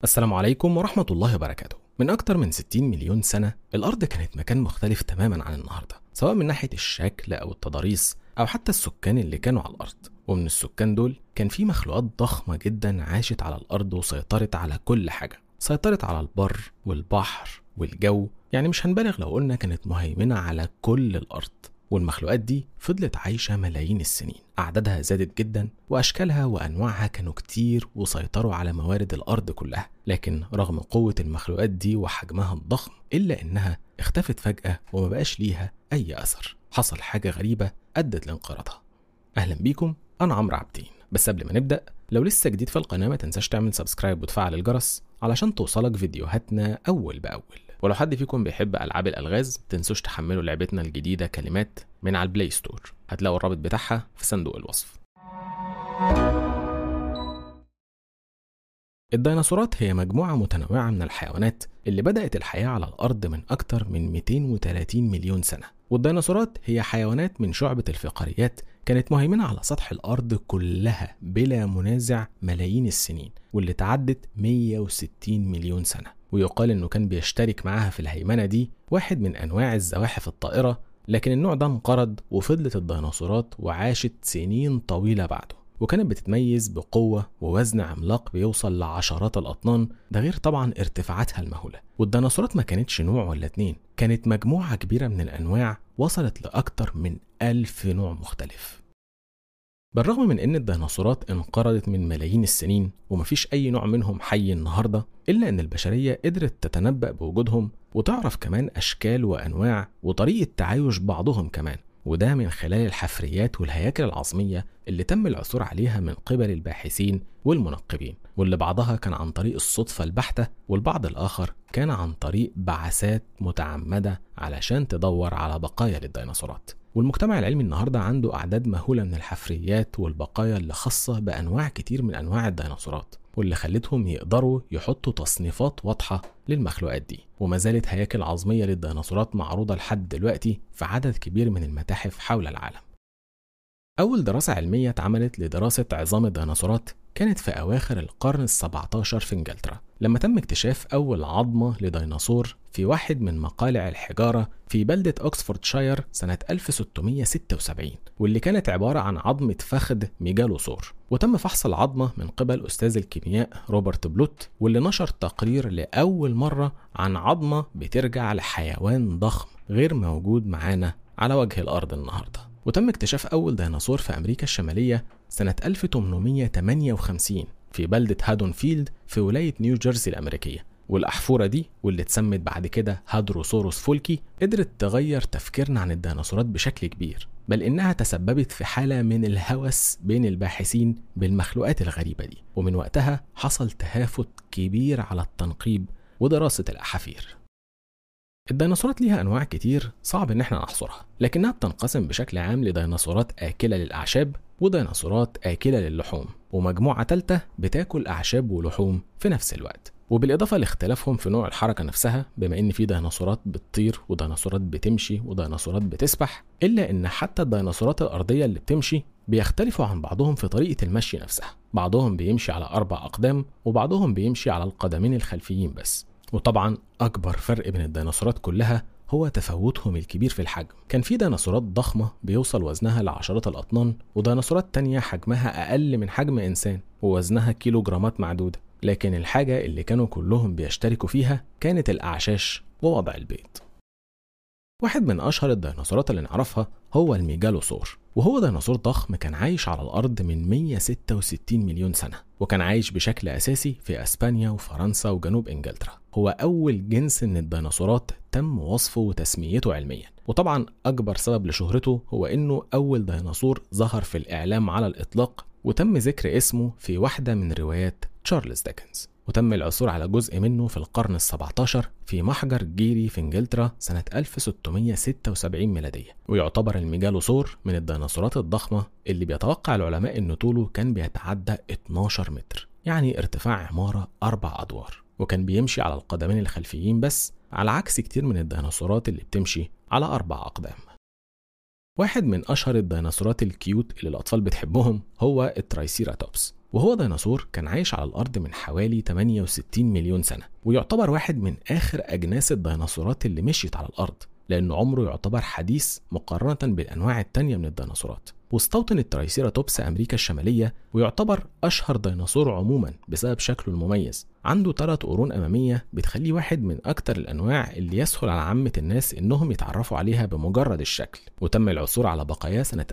السلام عليكم ورحمة الله وبركاته من أكتر من 60 مليون سنة الأرض كانت مكان مختلف تماما عن النهاردة سواء من ناحية الشكل أو التضاريس أو حتى السكان اللي كانوا على الأرض ومن السكان دول كان في مخلوقات ضخمة جدا عاشت على الأرض وسيطرت على كل حاجة سيطرت على البر والبحر والجو يعني مش هنبالغ لو قلنا كانت مهيمنة على كل الأرض والمخلوقات دي فضلت عايشة ملايين السنين أعدادها زادت جدا وأشكالها وأنواعها كانوا كتير وسيطروا على موارد الأرض كلها لكن رغم قوة المخلوقات دي وحجمها الضخم إلا إنها اختفت فجأة وما بقاش ليها أي أثر حصل حاجة غريبة أدت لانقراضها أهلا بيكم أنا عمرو عابدين بس قبل ما نبدأ لو لسه جديد في القناة ما تنساش تعمل سبسكرايب وتفعل الجرس علشان توصلك فيديوهاتنا أول بأول ولو حد فيكم بيحب ألعاب الألغاز تنسوش تحملوا لعبتنا الجديدة كلمات من على البلاي ستور هتلاقوا الرابط بتاعها في صندوق الوصف الديناصورات هي مجموعة متنوعة من الحيوانات اللي بدأت الحياة على الأرض من أكتر من 230 مليون سنة والديناصورات هي حيوانات من شعبة الفقاريات كانت مهيمنة على سطح الأرض كلها بلا منازع ملايين السنين واللي تعدت 160 مليون سنة ويقال إنه كان بيشترك معاها في الهيمنة دي واحد من أنواع الزواحف الطائرة لكن النوع ده انقرض وفضلت الديناصورات وعاشت سنين طويلة بعده وكانت بتتميز بقوة ووزن عملاق بيوصل لعشرات الأطنان ده غير طبعا ارتفاعاتها المهولة والديناصورات ما كانتش نوع ولا اتنين كانت مجموعة كبيرة من الأنواع وصلت لأكتر من ألف نوع مختلف بالرغم من ان الديناصورات انقرضت من ملايين السنين ومفيش اي نوع منهم حي النهارده الا ان البشريه قدرت تتنبأ بوجودهم وتعرف كمان اشكال وانواع وطريقه تعايش بعضهم كمان وده من خلال الحفريات والهياكل العظميه اللي تم العثور عليها من قبل الباحثين والمنقبين واللي بعضها كان عن طريق الصدفه البحته والبعض الاخر كان عن طريق بعثات متعمده علشان تدور على بقايا للديناصورات والمجتمع العلمي النهارده عنده اعداد مهوله من الحفريات والبقايا اللي خاصه بانواع كتير من انواع الديناصورات واللي خلتهم يقدروا يحطوا تصنيفات واضحه للمخلوقات دي وما زالت هياكل عظميه للديناصورات معروضه لحد دلوقتي في عدد كبير من المتاحف حول العالم أول دراسة علمية اتعملت لدراسة عظام الديناصورات كانت في أواخر القرن ال17 في إنجلترا لما تم اكتشاف أول عظمة لديناصور في واحد من مقالع الحجارة في بلدة أكسفوردشاير سنة 1676 واللي كانت عبارة عن عظمة فخذ ميجالوسور وتم فحص العظمة من قبل أستاذ الكيمياء روبرت بلوت واللي نشر تقرير لأول مرة عن عظمة بترجع لحيوان ضخم غير موجود معانا على وجه الأرض النهارده وتم اكتشاف أول ديناصور في أمريكا الشمالية سنة 1858 في بلدة هادونفيلد في ولاية نيو جيرسي الأمريكية والأحفورة دي واللي اتسمت بعد كده هادروسوروس فولكي قدرت تغير تفكيرنا عن الديناصورات بشكل كبير بل إنها تسببت في حالة من الهوس بين الباحثين بالمخلوقات الغريبة دي ومن وقتها حصل تهافت كبير على التنقيب ودراسة الأحافير الديناصورات ليها انواع كتير صعب ان احنا نحصرها لكنها بتنقسم بشكل عام لديناصورات اكله للاعشاب وديناصورات اكله للحوم ومجموعه ثالثه بتاكل اعشاب ولحوم في نفس الوقت وبالاضافه لاختلافهم في نوع الحركه نفسها بما ان في ديناصورات بتطير وديناصورات بتمشي وديناصورات بتسبح الا ان حتى الديناصورات الارضيه اللي بتمشي بيختلفوا عن بعضهم في طريقه المشي نفسها بعضهم بيمشي على اربع اقدام وبعضهم بيمشي على القدمين الخلفيين بس وطبعا أكبر فرق بين الديناصورات كلها هو تفاوتهم الكبير في الحجم كان في ديناصورات ضخمة بيوصل وزنها لعشرات الأطنان وديناصورات تانية حجمها أقل من حجم إنسان ووزنها كيلو جرامات معدودة لكن الحاجة اللي كانوا كلهم بيشتركوا فيها كانت الأعشاش ووضع البيض واحد من أشهر الديناصورات اللي نعرفها هو الميجالوسور وهو ديناصور ضخم كان عايش على الأرض من 166 مليون سنة وكان عايش بشكل أساسي في أسبانيا وفرنسا وجنوب إنجلترا هو أول جنس من الديناصورات تم وصفه وتسميته علميا وطبعا أكبر سبب لشهرته هو إنه أول ديناصور ظهر في الإعلام على الإطلاق وتم ذكر اسمه في واحدة من روايات تشارلز ديكنز وتم العثور على جزء منه في القرن ال17 في محجر جيري في انجلترا سنة 1676 ميلادية ويعتبر الميجالوسور من الديناصورات الضخمة اللي بيتوقع العلماء ان طوله كان بيتعدى 12 متر يعني ارتفاع عمارة أربع أدوار وكان بيمشي على القدمين الخلفيين بس على عكس كتير من الديناصورات اللي بتمشي على أربع أقدام واحد من أشهر الديناصورات الكيوت اللي الأطفال بتحبهم هو الترايسيراتوبس وهو ديناصور كان عايش على الأرض من حوالي 68 مليون سنة ويعتبر واحد من آخر أجناس الديناصورات اللي مشيت على الأرض لأن عمره يعتبر حديث مقارنة بالأنواع التانية من الديناصورات واستوطن الترايسيراتوبس أمريكا الشمالية ويعتبر أشهر ديناصور عموما بسبب شكله المميز عنده ثلاث قرون أمامية بتخليه واحد من أكتر الأنواع اللي يسهل على عامة الناس إنهم يتعرفوا عليها بمجرد الشكل وتم العثور على بقاياه سنة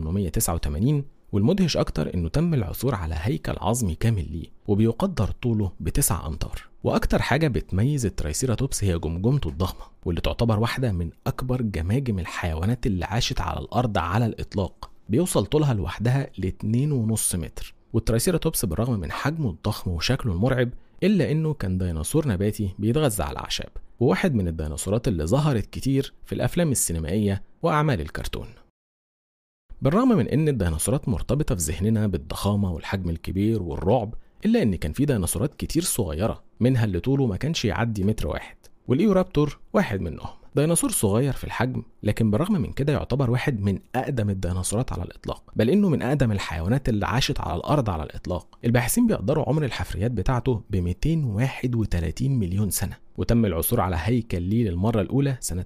1889 والمدهش أكتر إنه تم العثور على هيكل عظمي كامل ليه وبيقدر طوله بتسع أمتار وأكتر حاجة بتميز الترايسيراتوبس هي جمجمته الضخمة واللي تعتبر واحدة من أكبر جماجم الحيوانات اللي عاشت على الأرض على الإطلاق بيوصل طولها لوحدها ل 2.5 متر والترايسيراتوبس بالرغم من حجمه الضخم وشكله المرعب إلا إنه كان ديناصور نباتي بيتغذى على الأعشاب وواحد من الديناصورات اللي ظهرت كتير في الأفلام السينمائية وأعمال الكرتون بالرغم من ان الديناصورات مرتبطه في ذهننا بالضخامه والحجم الكبير والرعب الا ان كان في ديناصورات كتير صغيره منها اللي طوله ما كانش يعدي متر واحد والايورابتور واحد منهم ديناصور صغير في الحجم لكن بالرغم من كده يعتبر واحد من اقدم الديناصورات على الاطلاق بل انه من اقدم الحيوانات اللي عاشت على الارض على الاطلاق الباحثين بيقدروا عمر الحفريات بتاعته ب 231 مليون سنه وتم العثور على هيكل ليه للمرة الأولى سنة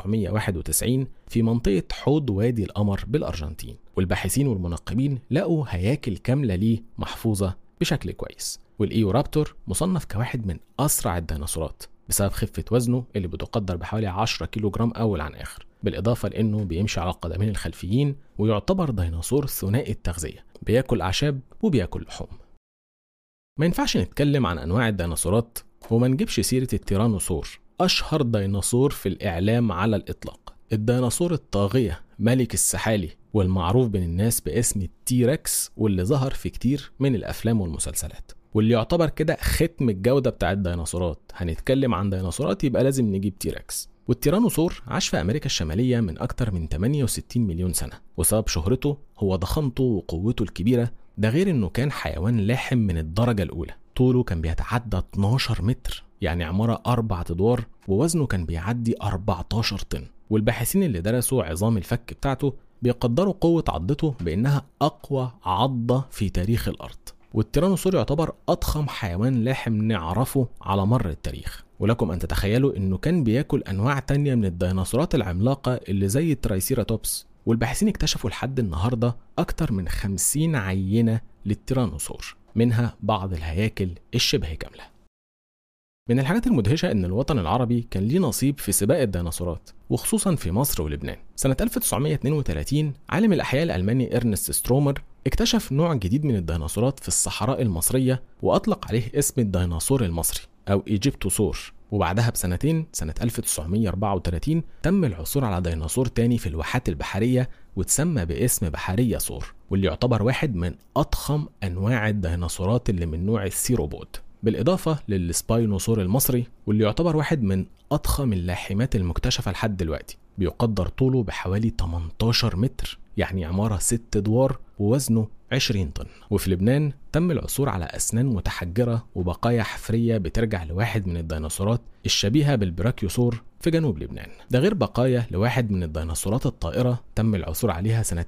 1991 في منطقة حوض وادي القمر بالأرجنتين والباحثين والمنقبين لقوا هياكل كاملة ليه محفوظة بشكل كويس والإيورابتور مصنف كواحد من أسرع الديناصورات بسبب خفة وزنه اللي بتقدر بحوالي 10 كيلو جرام أول عن آخر بالإضافة لأنه بيمشي على القدمين الخلفيين ويعتبر ديناصور ثنائي التغذية بياكل أعشاب وبياكل لحوم ما ينفعش نتكلم عن أنواع الديناصورات وما نجيبش سيرة التيرانوسور أشهر ديناصور في الإعلام على الإطلاق الديناصور الطاغية ملك السحالي والمعروف بين الناس باسم التيركس واللي ظهر في كتير من الأفلام والمسلسلات واللي يعتبر كده ختم الجودة بتاع الديناصورات هنتكلم عن ديناصورات يبقى لازم نجيب تيركس والتيرانوسور عاش في أمريكا الشمالية من أكتر من 68 مليون سنة وسبب شهرته هو ضخامته وقوته الكبيرة ده غير إنه كان حيوان لاحم من الدرجة الأولى طوله كان بيتعدى 12 متر يعني عمارة أربع أدوار ووزنه كان بيعدي 14 طن والباحثين اللي درسوا عظام الفك بتاعته بيقدروا قوة عضته بإنها أقوى عضة في تاريخ الأرض والتيرانوسور يعتبر أضخم حيوان لاحم نعرفه على مر التاريخ ولكم أن تتخيلوا إنه كان بياكل أنواع تانية من الديناصورات العملاقة اللي زي الترايسيراتوبس والباحثين اكتشفوا لحد النهاردة أكتر من 50 عينة للتيرانوسور منها بعض الهياكل الشبه كاملة من الحاجات المدهشة إن الوطن العربي كان ليه نصيب في سباق الديناصورات وخصوصا في مصر ولبنان سنة 1932 عالم الأحياء الألماني إرنست سترومر اكتشف نوع جديد من الديناصورات في الصحراء المصرية وأطلق عليه اسم الديناصور المصري أو إيجيبتوسور وبعدها بسنتين سنة 1934 تم العثور على ديناصور تاني في الواحات البحرية وتسمى باسم بحرية صور واللي يعتبر واحد من أضخم أنواع الديناصورات اللي من نوع السيروبود بالإضافة للسباينوسور المصري واللي يعتبر واحد من أضخم اللاحمات المكتشفة لحد دلوقتي بيقدر طوله بحوالي 18 متر يعني عمارة ست أدوار ووزنه 20 طن وفي لبنان تم العثور على أسنان متحجرة وبقايا حفرية بترجع لواحد من الديناصورات الشبيهة بالبراكيوسور في جنوب لبنان ده غير بقايا لواحد من الديناصورات الطائرة تم العثور عليها سنة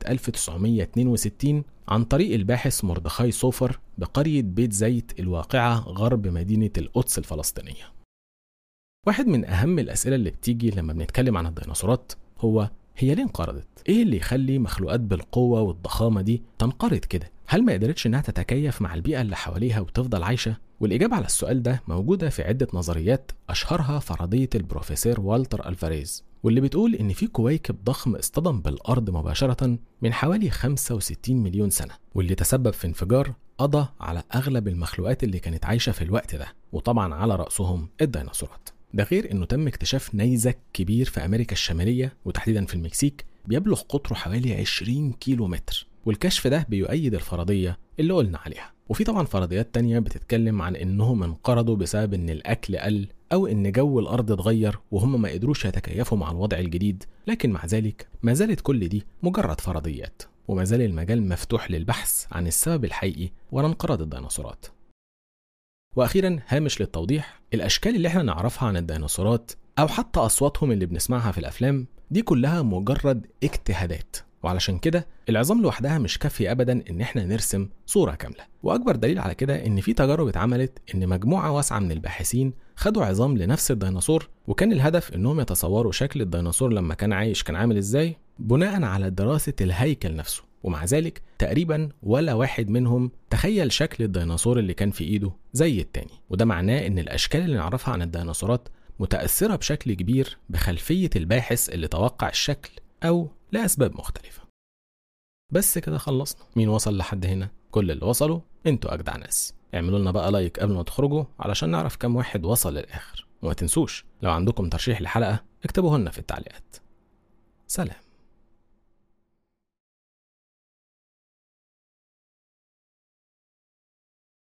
1962 عن طريق الباحث مردخاي صوفر بقرية بيت زيت الواقعة غرب مدينة القدس الفلسطينية واحد من أهم الأسئلة اللي بتيجي لما بنتكلم عن الديناصورات هو هي ليه انقرضت؟ ايه اللي يخلي مخلوقات بالقوة والضخامة دي تنقرض كده؟ هل ما قدرتش انها تتكيف مع البيئة اللي حواليها وتفضل عايشة؟ والإجابة على السؤال ده موجودة في عدة نظريات أشهرها فرضية البروفيسور والتر ألفاريز واللي بتقول إن في كويكب ضخم اصطدم بالأرض مباشرة من حوالي 65 مليون سنة واللي تسبب في انفجار قضى على أغلب المخلوقات اللي كانت عايشة في الوقت ده وطبعا على رأسهم الديناصورات ده غير انه تم اكتشاف نيزك كبير في امريكا الشماليه وتحديدا في المكسيك بيبلغ قطره حوالي 20 كيلو متر والكشف ده بيؤيد الفرضيه اللي قلنا عليها وفي طبعا فرضيات تانية بتتكلم عن انهم انقرضوا بسبب ان الاكل قل او ان جو الارض اتغير وهم ما قدروش يتكيفوا مع الوضع الجديد لكن مع ذلك ما زالت كل دي مجرد فرضيات وما زال المجال مفتوح للبحث عن السبب الحقيقي وراء انقراض الديناصورات واخيرا هامش للتوضيح الاشكال اللي احنا نعرفها عن الديناصورات او حتى اصواتهم اللي بنسمعها في الافلام دي كلها مجرد اجتهادات وعلشان كده العظام لوحدها مش كافية أبدا إن إحنا نرسم صورة كاملة وأكبر دليل على كده إن في تجارب اتعملت إن مجموعة واسعة من الباحثين خدوا عظام لنفس الديناصور وكان الهدف إنهم يتصوروا شكل الديناصور لما كان عايش كان عامل إزاي بناء على دراسة الهيكل نفسه ومع ذلك تقريبا ولا واحد منهم تخيل شكل الديناصور اللي كان في ايده زي التاني وده معناه ان الاشكال اللي نعرفها عن الديناصورات متأثرة بشكل كبير بخلفية الباحث اللي توقع الشكل أو لأسباب مختلفة بس كده خلصنا مين وصل لحد هنا كل اللي وصلوا انتوا أجدع ناس اعملوا لنا بقى لايك قبل ما تخرجوا علشان نعرف كم واحد وصل للآخر وما تنسوش لو عندكم ترشيح لحلقة اكتبوه لنا في التعليقات سلام